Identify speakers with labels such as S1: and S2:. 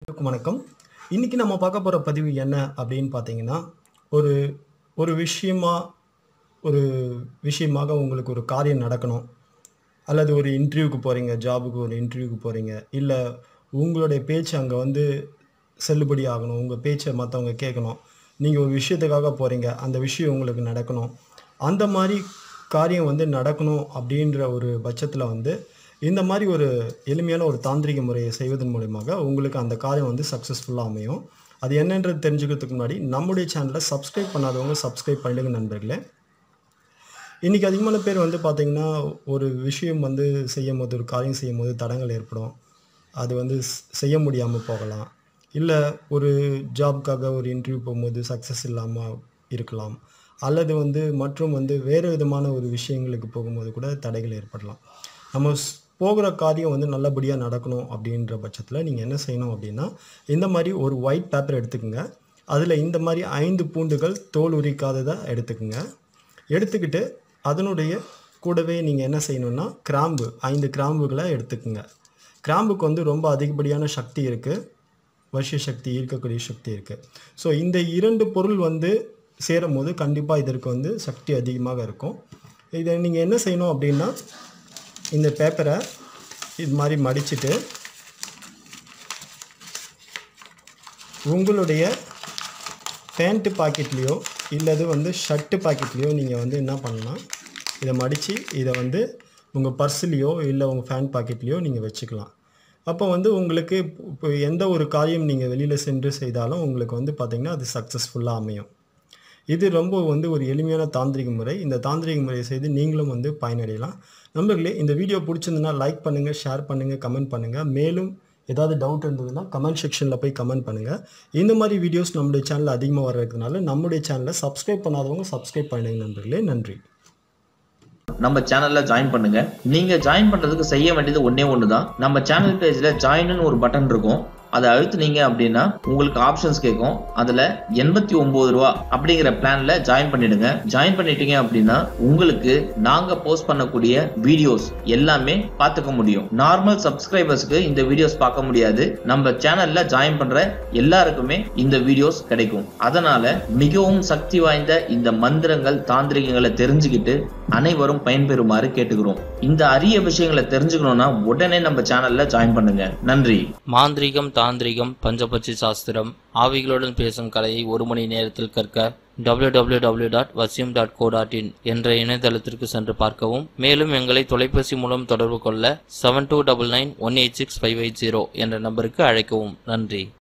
S1: அனைவருக்கும் வணக்கம் இன்னைக்கு நம்ம பார்க்க போகிற பதிவு என்ன அப்படின்னு பார்த்தீங்கன்னா ஒரு ஒரு விஷயமா ஒரு விஷயமாக உங்களுக்கு ஒரு காரியம் நடக்கணும் அல்லது ஒரு இன்டர்வியூக்கு போகிறீங்க ஜாபுக்கு ஒரு இன்டர்வியூக்கு போகிறீங்க இல்லை உங்களுடைய பேச்சு அங்கே வந்து செல்லுபடி ஆகணும் உங்கள் பேச்சை மற்றவங்க கேட்கணும் நீங்கள் ஒரு விஷயத்துக்காக போகிறீங்க அந்த விஷயம் உங்களுக்கு நடக்கணும் அந்த மாதிரி காரியம் வந்து நடக்கணும் அப்படின்ற ஒரு பட்சத்தில் வந்து இந்த மாதிரி ஒரு எளிமையான ஒரு தாந்திரிக முறையை செய்வதன் மூலியமாக உங்களுக்கு அந்த காரியம் வந்து சக்ஸஸ்ஃபுல்லாக அமையும் அது என்னன்றது தெரிஞ்சுக்கிறதுக்கு முன்னாடி நம்முடைய சேனலை சப்ஸ்கிரைப் பண்ணாதவங்க சப்ஸ்கிரைப் பண்ணிடுங்க நண்பர்களே இன்றைக்கி அதிகமான பேர் வந்து பார்த்திங்கன்னா ஒரு விஷயம் வந்து செய்யும் போது ஒரு காரியம் செய்யும் போது தடங்கள் ஏற்படும் அது வந்து ஸ்- செய்ய முடியாமல் போகலாம் இல்லை ஒரு ஜாப்க்காக ஒரு இன்டர்வியூ போகும்போது சக்ஸஸ் இல்லாமல் இருக்கலாம் அல்லது வந்து மற்றும் வந்து வேறு விதமான ஒரு விஷயங்களுக்கு போகும்போது கூட தடைகள் ஏற்படலாம் நம்ம ஸ்- போகிற காரியம் வந்து நல்லபடியாக நடக்கணும் அப்படின்ற பட்சத்தில் நீங்கள் என்ன செய்யணும் அப்படின்னா இந்த மாதிரி ஒரு ஒயிட் பேப்பர் எடுத்துக்கோங்க அதில் இந்த மாதிரி ஐந்து பூண்டுகள் தோல் உரிக்காததை எடுத்துக்கோங்க எடுத்துக்கிட்டு அதனுடைய கூடவே நீங்கள் என்ன செய்யணும்னா கிராம்பு ஐந்து கிராம்புகளை எடுத்துக்கோங்க கிராம்புக்கு வந்து ரொம்ப அதிகப்படியான சக்தி இருக்குது வசிய சக்தி ஈர்க்கக்கூடிய சக்தி இருக்குது ஸோ இந்த இரண்டு பொருள் வந்து சேரும் போது கண்டிப்பாக இதற்கு வந்து சக்தி அதிகமாக இருக்கும் இதை நீங்கள் என்ன செய்யணும் அப்படின்னா இந்த பேப்பரை இது மாதிரி மடிச்சிட்டு உங்களுடைய பேண்ட்டு பாக்கெட்லேயோ இல்லது வந்து ஷர்ட்டு பாக்கெட்லேயோ நீங்கள் வந்து என்ன பண்ணலாம் இதை மடித்து இதை வந்து உங்கள் பர்ஸ்லேயோ இல்லை உங்கள் ஃபேன் பாக்கெட்லேயோ நீங்கள் வச்சுக்கலாம் அப்போ வந்து உங்களுக்கு இப்போ எந்த ஒரு காரியம் நீங்கள் வெளியில் சென்று செய்தாலும் உங்களுக்கு வந்து பார்த்திங்கன்னா அது சக்ஸஸ்ஃபுல்லாக அமையும் இது ரொம்ப வந்து ஒரு எளிமையான தாந்திரிக முறை இந்த தாந்திரிக முறையை செய்து நீங்களும் வந்து பயனடையலாம் நண்பர்களே இந்த வீடியோ பிடிச்சிருந்ததுன்னா லைக் பண்ணுங்கள் ஷேர் பண்ணுங்கள் கமெண்ட் பண்ணுங்கள் மேலும் ஏதாவது டவுட் இருந்ததுன்னா கமெண்ட் செக்ஷனில் போய் கமெண்ட் பண்ணுங்கள் இந்த மாதிரி வீடியோஸ் நம்முடைய சேனலில் அதிகமாக வர்றதுனால நம்முடைய சேனலை சப்ஸ்கிரைப் பண்ணாதவங்க சப்ஸ்கிரைப் பண்ணுங்க நண்பர்களே நன்றி
S2: நம்ம சேனல்ல ஜாயின் பண்ணுங்க நீங்க ஜாயின் பண்றதுக்கு செய்ய வேண்டியது ஒண்ணே ஒண்ணுதான் நம்ம சேனல் பேஜ்ல ஜாயின்னு ஒரு பட்டன் இருக்கும் அதை அழுத்துனீங்க அப்படின்னா உங்களுக்கு ஆப்ஷன்ஸ் கேட்கும் அதுல எண்பத்தி ஒன்பது ரூபா அப்படிங்கிற பிளான்ல ஜாயின் பண்ணிடுங்க ஜாயின் பண்ணிட்டீங்க அப்படின்னா உங்களுக்கு நாங்க போஸ்ட் பண்ணக்கூடிய வீடியோஸ் எல்லாமே பார்த்துக்க முடியும் நார்மல் சப்ஸ்கிரைபர்ஸ்க்கு இந்த வீடியோஸ் பார்க்க முடியாது நம்ம சேனல்ல ஜாயின் பண்ற எல்லாருக்குமே இந்த வீடியோஸ் கிடைக்கும் அதனால மிகவும் சக்தி வாய்ந்த இந்த மந்திரங்கள் தாந்திரிகங்களை தெரிஞ்சுக்கிட்டு அனைவரும் பயன்பெறுமாறு கேட்டுக்கிறோம் இந்த அரிய விஷயங்களை தெரிஞ்சுக்கணும்னா உடனே நம்ம சேனல்ல ஜாயின் பண்ணுங்க நன்றி
S3: மாந்திரீகம் தாந்திரிகம் பஞ்சபட்சி சாஸ்திரம் ஆவிகளுடன் பேசும் கலையை ஒரு மணி நேரத்தில் கற்க www.vasyum.co.in டாட் வசியம் டாட் கோ டாட் இன் என்ற இணையதளத்திற்கு சென்று பார்க்கவும் மேலும் எங்களை தொலைபேசி மூலம் தொடர்பு கொள்ள seven two double nine one eight six five eight zero என்ற நம்பருக்கு அழைக்கவும் நன்றி